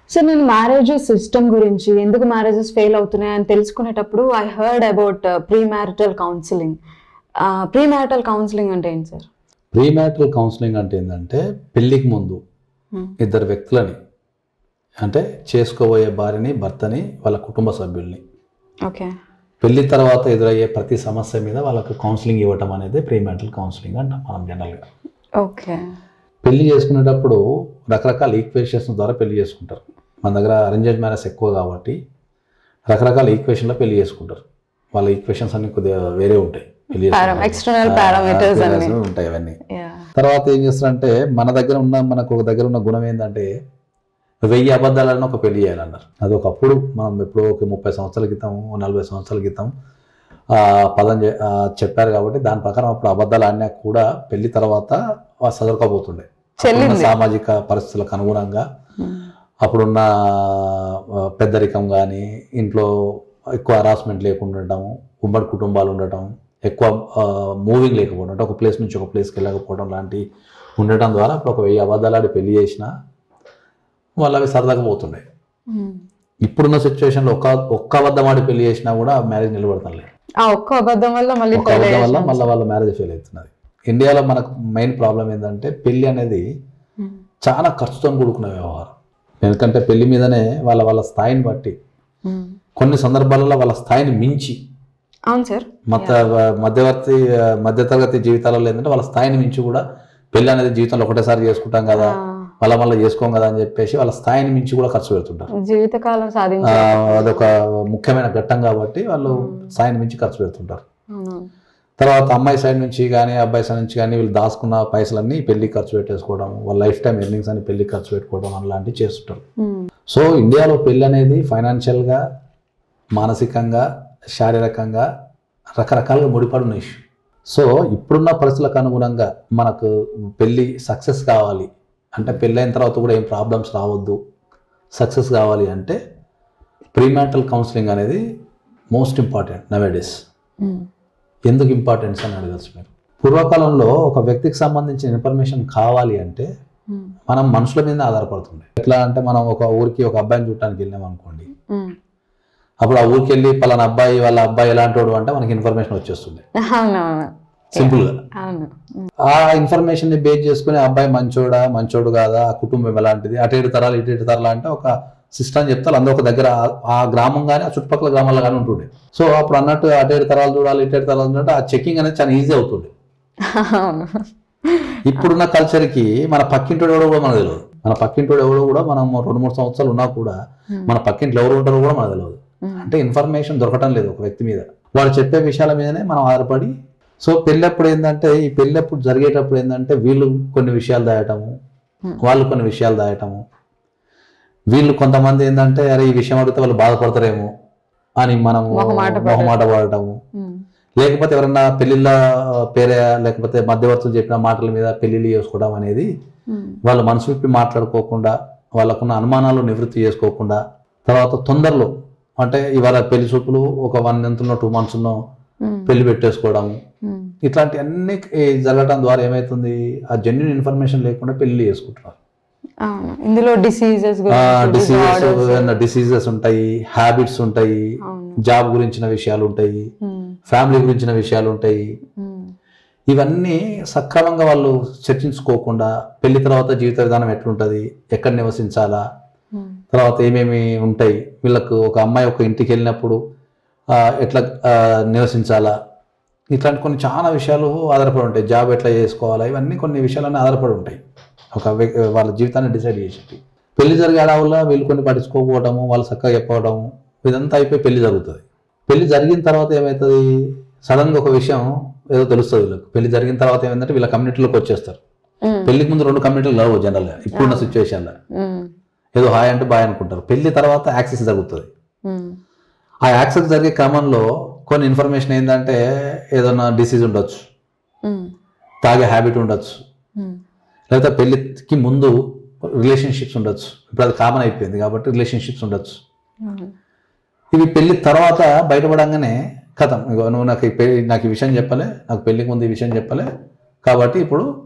Sir నేను marriage system గురించి ఎందుకు మ్యారేజెస్ ఫెయిల్ అవుతున్నాయి అని తెలుసుకునేటప్పుడు I heard about pre marital counselling pre marital counselling అంటే ఏంటి సార్ ప్రీ మ్యారిటల్ కౌన్సిలింగ్ అంటే ఏంటంటే పెళ్ళికి ముందు ఇద్దరు వ్యక్తులని అంటే చేసుకోబోయే భార్యని భర్తని వాళ్ళ కుటుంబ సభ్యుల్ని ఓకే పెళ్లి తర్వాత ఎదురయ్యే ప్రతి సమస్య మీద వాళ్ళకు కౌన్సిలింగ్ ఇవ్వటం అనేది ప్రీ మ్యారిటల్ కౌన్సిలింగ్ అంటాం మనం జనరల్గా ఓకే పెళ్లి చేసుకునేటప్పుడు రకరకాల ఈక్వేషన్స్ ద్వారా పెళ్లి చేసుకుంటారు మన దగ్గర అరేంజ్డ్ మ్యారేజ్ ఎక్కువ కాబట్టి రకరకాల ఈక్వేషన్లో పెళ్లి చేసుకుంటారు వాళ్ళ ఈక్వేషన్స్ అన్ని కొద్దిగా వేరే ఉంటాయి పెళ్లి చేసుకునే external ఆ, parameters ఆ, అన్ని. ఉంటాయి అవన్నీ యా తర్వాత ఏం చేస్తారంటే మన దగ్గర ఉన్న మనకు ఒక దగ్గర ఉన్న గుణం ఏంటంటే వెయ్యి అబద్ధాలను ఒక పెళ్లి చేయాలన్నారు అది ఒకప్పుడు మనం ఎప్పుడో ఒక ముప్పై సంవత్సరాల క్రితం ఓ నలభై సంవత్సరాల క్రితం ఆ పదం చె- ఆ చెప్పారు కాబట్టి దాని ప్రకారం అప్పుడు అబద్ధాలు ఆడినా కూడా పెళ్లి తర్వాత చదువుకోబోతుండే అప్పుడున్న సామాజిక పరిస్థితులకు అనుగుణంగా అప్పుడున్న ఆ, పెద్దరికం కానీ ఇంట్లో ఎక్కువ హరాస్మెంట్ లేకుండా ఉండటం ఉమ్మడి కుటుంబాలు ఉండటం ఎక్కువ మూవింగ్ లేకపోవడం అంటే ఒక ప్లేస్ నుంచి ఒక ప్లేస్కి వెళ్ళకపోవడం లాంటి ఉండటం ద్వారా అప్పుడు ఒక వెయ్యి అబద్ధాలు ఆడి పెళ్లి చేసినా వాళ్ళు అవి సరదాగా పోతుండే ఇప్పుడున్న సిచ్యువేషన్లో ఒక్క ఒక్క అబద్ధం ఆడి పెళ్లి చేసినా కూడా మ్యారేజ్ నిలబడతాం ఆ ఒక్క అబద్ధం వల్ల మళ్ళీ ఒక అబద్ధం వల్ల మళ్ళీ వాళ్ళ మ్యారేజ్ ఫెయిల్ అవుతున్నది ఇండియాలో మనకు మెయిన్ ప్రాబ్లం ఏంటంటే పెళ్లి అనేది చాలా ఖర్చుతో కూడుకున్న వ్యవహారం ఎందుకంటే పెళ్లి మీదనే వాళ్ళ వాళ్ళ స్థాయిని బట్టి కొన్ని సందర్భాలలో వాళ్ళ స్థాయిని మించి అవును సార్ మత మధ్యవర్తి మధ్యతరగతి జీవితాలలో ఏంటంటే వాళ్ళ స్థాయిని మించి కూడా పెళ్లి అనేది జీవితంలో ఒకటేసారి చేసుకుంటాం కదా మళ్ళీ మళ్ళీ చేసుకోం కదా అని చెప్పేసి వాళ్ళ స్థాయిని మించి కూడా ఖర్చు పెడుతుంటారు జీవితకాలం ఆ, సాధించే అదొక ముఖ్యమైన ఘట్టం కాబట్టి వాళ్ళు స్థాయిని మించి ఖర్చు పెడుతుంటారు అవును. తర్వాత అమ్మాయి సైడ్ నుంచి కానీ అబ్బాయి సైడ్ నుంచి కానీ వీళ్ళు దాచుకున్న పైసలన్నీ పెళ్లి ఖర్చు పెట్టేసుకోవడం వాళ్ళ లైఫ్ టైం ఎర్నింగ్స్ అని పెళ్లి ఖర్చు పెట్టుకోవడం అలాంటివి చేస్తుంటారు మ్మ్. సో ఇండియాలో పెళ్ళి అనేది ఫైనాన్షియల్గా మానసికంగా శారీరకంగా రకరకాలుగా ముడిపడి ఉన్న ఇష్యూ సో ఇప్పుడున్న పరిస్థితులకు అనుగుణంగా మనకు పెళ్ళి సక్సెస్ కావాలి అంటే పెళ్ళైన తర్వాత కూడా ఏం ప్రాబ్లమ్స్ రావద్దు సక్సెస్ కావాలి అంటే ప్రీమాటల్ కౌన్సిలింగ్ అనేది మోస్ట్ ఇంపార్టెంట్ నవేడేస్ మ్మ్. ఎందుకు ఇంపార్టెన్స్ అని అడగచ్చు మీరు పూర్వకాలంలో ఒక వ్యక్తికి సంబంధించిన ఇన్ఫర్మేషన్ కావాలి అంటే మ్మ్. మనం మనుషుల మీద ఆధారపడుతుండే ఎట్లా అంటే మనం ఒక ఊరికి ఒక అబ్బాయిని చూడటానికి వెళ్ళాం అనుకోండి మ్మ్. అప్పుడు ఆ ఊరికి వెళ్ళి పలానా అబ్బాయి వాళ్ళ అబ్బాయి ఎలాంటి వాడు అంటే మనకి ఇన్ఫర్మేషన్ వచ్చేస్తుంది అవునవును సింపుల్గా అవును మ్మ్. ఆ ఇన్ఫర్మేషన్ ని బేస్ చేసుకుని ఆ అబ్బాయి మంచోడా మంచోడు కాదా ఆ కుటుంబం ఎలాంటిది అటు ఏడు తరాలు ఇటు ఏడు తరాలు అంటే ఒక సిస్టమ్ చెప్తారు అందరూ ఒక దగ్గర ఆ- ఆ గ్రామం కానీ ఆ చుట్టుపక్కల గ్రామాల్లో కానీ ఉంటుండే సో అప్పుడు అన్నట్టు అటు ఏడు తరాలు చూడాలి ఇటు ఏడు తరాలు చూడాలి ఆ చెకింగ్ అనేది చాలా ఈజీ అవుతుండే అవును ఇప్పుడున్న కల్చర్కి మన పక్కింటోడు ఎవడో కూడా మనకు తెలియదు మన పక్కింటోడు ఎవడో కూడా మనం రెండు మూడు సంవత్సరాలు ఉన్నా కూడా మన పక్కింట్లో ఎవరు ఉంటారో కూడా మనకు తెలియదు మ్మ్. అంటే ఇన్ఫర్మేషన్ దొరకటం లేదు ఒక వ్యక్తి మీద వాళ్ళు చెప్పే విషయాల మీదనే మనం ఆధారపడి సో పెళ్ళప్పుడు ఏంటంటే ఈ పెళ్ళప్పుడు జరిగేటప్పుడు ఏంటంటే వీళ్ళు కొన్ని విషయాలు దాయటము Hmm. వాళ్ళు కొన్ని విషయాలు దాయటము వీళ్ళు కొంతమంది ఏంటంటే అరే ఈ విషయం అడిగితే వాళ్ళు బాధపడతారేమో అని మనం మొహమాట పడటం. మొహమాట పడటము మ్మ్. లేకపోతే ఎవరన్నా పెళ్ళిళ్ళ పేరే లేకపోతే మధ్యవర్తులు చెప్పిన మాటల మీద పెళ్ళిళ్ళు చేసుకోవడం అనేది మ్మ్. వాళ్ళు మనసు విప్పి మాట్లాడుకోకుండా వాళ్ళకున్న అనుమానాలు నివృత్తి చేసుకోకుండా తర్వాత తొందరలో అంటే ఇవాళ పెళ్లి చూపులు ఒక వన్ మంత్లో టూ మంత్స్లో మ్మ్. పెళ్లి పెట్టేసుకోవడం మ్మ్. ఇట్లాంటి అన్ని ఈ జరగడం ద్వారా ఏమవుతుంది ఆ జెన్యున్ ఇన్ఫర్మేషన్ లేకుండా పెళ్లి చేసుకుంటున్నారు అవును ఇందులో డిసీజెస్ డిసీజెస్ డిసీజెస్ ఉంటాయి హ్యాబిట్స్ ఉంటాయి అవును జాబ్ గురించిన విషయాలు ఉంటాయి మ్మ్. ఫ్యామిలీ గురించిన విషయాలు ఉంటాయి మ్మ్. ఇవన్నీ సక్రమంగా వాళ్ళు చర్చించుకోకుండా పెళ్లి తర్వాత జీవిత విధానం ఎట్లుంటుంది ఎక్కడ నివసించాలా మ్మ్. తర్వాత ఏమేమి ఉంటాయి వీళ్ళకు ఒక అమ్మాయి ఒక ఇంటికి వెళ్ళినప్పుడు ఆ, ఎట్లా ఆ, నివసించాలా ఇట్లాంటి కొన్ని చాలా విషయాలు ఆధారపడి ఉంటాయి జాబ్ ఎట్లా చేసుకోవాలా ఇవన్నీ కొన్ని విషయాలన్నీ ఆధారపడి ఉంటాయి ఒక వ్యక్- వాళ్ళ జీవితాన్ని డిసైడ్ చేసేది పెళ్లి జరిగే వల్ల వీళ్ళు కొన్ని పట్టించుకోకపోవడము వాళ్ళు చక్కగా చెప్పవడము ఇదంతా అయిపోయి పెళ్లి జరుగుతుంది పెళ్లి జరిగిన తర్వాత ఏమవుతుంది సడన్గా ఒక విషయం ఏదో తెలుస్తుంది వీళ్ళకి పెళ్లి జరిగిన తర్వాత ఏమైందంటే వీళ్ళ కమ్యూనిటీలోకి వచ్చేస్తారు మ్మ్. పెళ్లికి ముందు రెండు కమ్యూనిటీలు లేవు జనరల్గా ఇప్పుడున్న సిచ్యువేషన్లో మ్మ్. ఏదో హాయ్ అంటే బాయ్ అనుకుంటారు పెళ్లి తర్వాత యాక్సెస్ జరుగుతుంది మ్మ్. ఆ యాక్సెస్ జరిగే క్రమంలో కొన్ని ఇన్ఫర్మేషన్ ఏంటంటే ఏదైనా డిసీజ్ ఉండొచ్చు మ్మ్. తాగే హ్యాబిట్ ఉండొచ్చు మ్మ్. లేకపోతే పెళ్లికి ముందు రిలేషన్షిప్స్ ఉండొచ్చు ఇప్పుడు అది కామన్ అయిపోయింది కాబట్టి రిలేషన్షిప్స్ ఉండొచ్చు మ్మ్. ఇవి పెళ్లి తర్వాత బయటపడంగానే కథం ఇగో నువ్వు నాకు ఈ పెళ్లి నాకు ఈ విషయం చెప్పలే నాకు పెళ్లికి ముందు ఈ విషయం చెప్పలే కాబట్టి ఇప్పుడు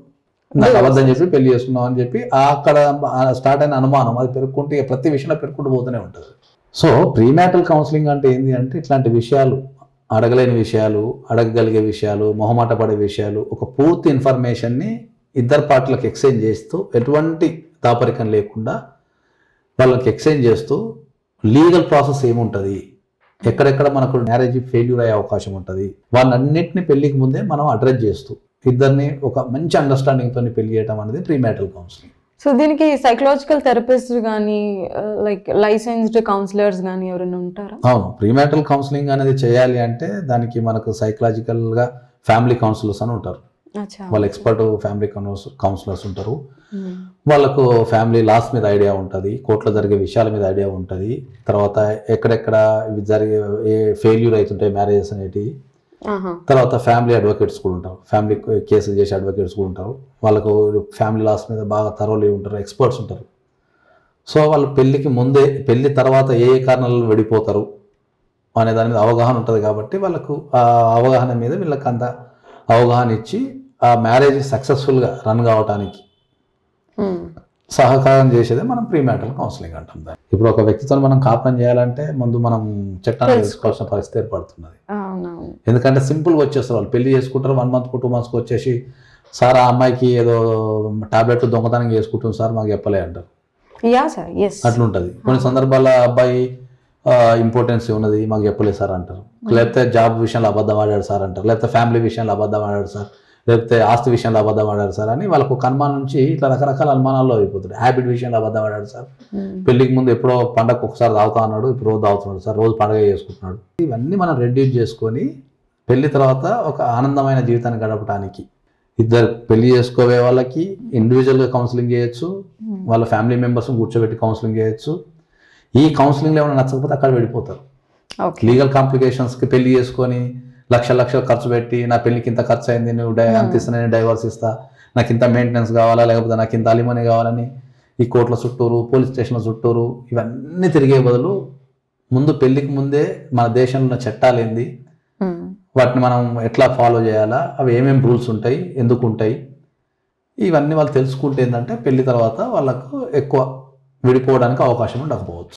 నాకు అబద్ధం చెప్పి పెళ్లి చేసుకున్నాం అని చెప్పి ఆ అక్కడ స్టార్ట్ అయిన అనుమానం అది పెరుక్కుంటూ ఇక ప్రతి విషయంలో పెరుక్కుంటూ పోతూనే ఉంటుంది సో ప్రీమాటల్ కౌన్సిలింగ్ అంటే ఏంటి అంటే ఇట్లాంటి విషయాలు అడగలేని విషయాలు అడగగలిగే విషయాలు మొహమాట పడే విషయాలు ఒక పూర్తి ఇన్ఫర్మేషన్ని ఇద్దరు పార్టీలకు ఎక్స్చేంజ్ చేస్తూ ఎటువంటి దాపరికం లేకుండా వాళ్ళకి ఎక్స్చేంజ్ చేస్తూ లీగల్ ప్రాసెస్ ఏముంటుంది ఎక్కడెక్కడ మనకు మ్యారేజ్ ఫెయిల్యూర్ అయ్యే అవకాశం ఉంటుంది వాళ్ళన్నింటినీ పెళ్లికి ముందే మనం అడ్రస్ చేస్తూ ఇద్దరిని ఒక మంచి అండర్స్టాండింగ్ తోని పెళ్లి చేయడం అనేది ప్రీమాటల్ కౌన్సిలింగ్ సో దీనికి సైకలాజికల్ థెరపిస్ట్ కానీ లైక్ లైసెన్స్డ్ కౌన్సిలర్స్ కానీ ఎవరైనా ఉంటారా అవును ప్రీమాటల్ కౌన్సిలింగ్ అనేది చేయాలి అంటే దానికి మనకు సైకలాజికల్గా ఫ్యామిలీ కౌన్సిలర్స్ అని ఉంటారు అచ్చా వాళ్ళ ఎక్స్పర్ట్ ఫ్యామిలీ కౌన్సిలర్స్ ఉంటారు వాళ్ళకు ఫ్యామిలీ లాస్ మీద ఐడియా ఉంటుంది కోర్టులో జరిగే విషయాల మీద ఐడియా ఉంటుంది తర్వాత ఎక్కడెక్కడ ఇవి జరిగే ఏ ఫెయిల్యూర్ అవుతుంటాయి మ్యారేజెస్ అనేటివి ఆహా. తర్వాత ఫ్యామిలీ అడ్వకేట్స్ కూడా ఉంటారు ఫ్యామిలీ కేసులు చేసే అడ్వకేట్స్ కూడా ఉంటారు వాళ్ళకు ఫ్యామిలీ లాస్ మీద బాగా తరోలే ఉంటారు ఎక్స్పర్ట్స్ ఉంటారు సో వాళ్ళు పెళ్ళికి ముందే పెళ్లి తర్వాత ఏ ఏ కారణాలలో విడిపోతారు అనే దాని మీద అవగాహన ఉంటుంది కాబట్టి వాళ్ళకు ఆ అవగాహన మీద వీళ్ళకి అంత అవగాహన ఇచ్చి ఆ మ్యారేజ్ సక్సెస్ఫుల్గా రన్ కావడానికి Hmm. సహకారం చేసేదే మనం ప్రీమాటల్ కౌన్సిలింగ్ అంటాం దాన్ని ఇప్పుడు ఒక వ్యక్తితో మనం కాపురం చేయాలంటే ముందు మనం చట్టాన్ని తెలుసుకో- తెలుసుకోవాల్సిన పరిస్థితి ఏర్పడుతున్నది అవునవును ఎందుకంటే సింపుల్గా వచ్చేస్తారు వాళ్ళు పెళ్లి చేసుకుంటారు వన్ మంత్ టూ మంత్స్కి వచ్చేసి సార్ ఆ అమ్మాయికి ఏదో టాబ్లెట్లు దొంగతనం చేసుకుంటుంది సార్ మాకు చెప్పలే అంటారు యా సార్ ఎస్ అట్లుంటుంది కొన్ని సందర్భాల్లో ఆ అబ్బాయి ఇంపార్టెన్స్ ఉన్నది మాకు చెప్పలేదు సార్ అంటారు లేకపోతే జాబ్ విషయంలో అబద్ధం ఆడాడు సార్ అంటారు లేకపోతే ఫ్యామిలీ విషయంలో అబద్ధం ఆడాడు సార్ లేకపోతే ఆస్తి విషయంలో అబద్ధం ఆడాడు సార్ అని వాళ్ళకు ఒక అనుమానం నుంచి ఇట్లా రకరకాల అనుమానాల్లో అయిపోతుంది హ్యాబిట్ విషయంలో అబద్ధం ఆడాడు సార్ పెళ్లికి ముందు ఎప్పుడో పండగ ఒకసారి తాగుతా అన్నాడు ఇప్పుడు రోజు తాగుతున్నాడు సార్ రోజు పండగ చేసుకుంటున్నాడు ఇవన్నీ మనం రెడ్యూస్ చేసుకొని పెళ్లి తర్వాత ఒక ఆనందమైన జీవితాన్ని గడపడానికి ఇద్దరు పెళ్లి చేసుకోవే వాళ్ళకి ఇండివిజువల్గా కౌన్సిలింగ్ చేయొచ్చు వాళ్ళ ఫ్యామిలీ మెంబర్స్ని కూర్చోబెట్టి కౌన్సిలింగ్ చేయొచ్చు ఈ కౌన్సిలింగ్లో ఏమైనా నచ్చకపోతే అక్కడ వెళ్ళిపోతారు ఓకే లీగల్ కాంప్లికేషన్స్కి పెళ్లి చేసుకొని లక్ష లక్షలు ఖర్చు పెట్టి నా పెళ్లికి ఇంత ఖర్చు అయింది నువ్వు డై అంత ఇస్తా నేను డైవర్స్ ఇస్తా నాకు ఇంత మెయింటెనెన్స్ కావాలా లేకపోతే నాకు ఇంత అలిమనీ కావాలని ఈ కోర్టుల చుట్టూరు పోలీస్ స్టేషన్ల చుట్టూరు ఇవన్నీ తిరిగే బదులు ముందు పెళ్లికి ముందే మన దేశంలో ఉన్న చట్టాలు ఏంది వాటిని మనం ఎట్లా ఫాలో చేయాలా అవి ఏమేమి రూల్స్ ఉంటాయి ఎందుకు ఉంటాయి ఇవన్నీ వాళ్ళు తెలుసుకుంటే ఏంటంటే పెళ్లి తర్వాత వాళ్ళకు ఎక్కువ విడిపోవడానికి అవకాశం ఉండకపోవచ్చు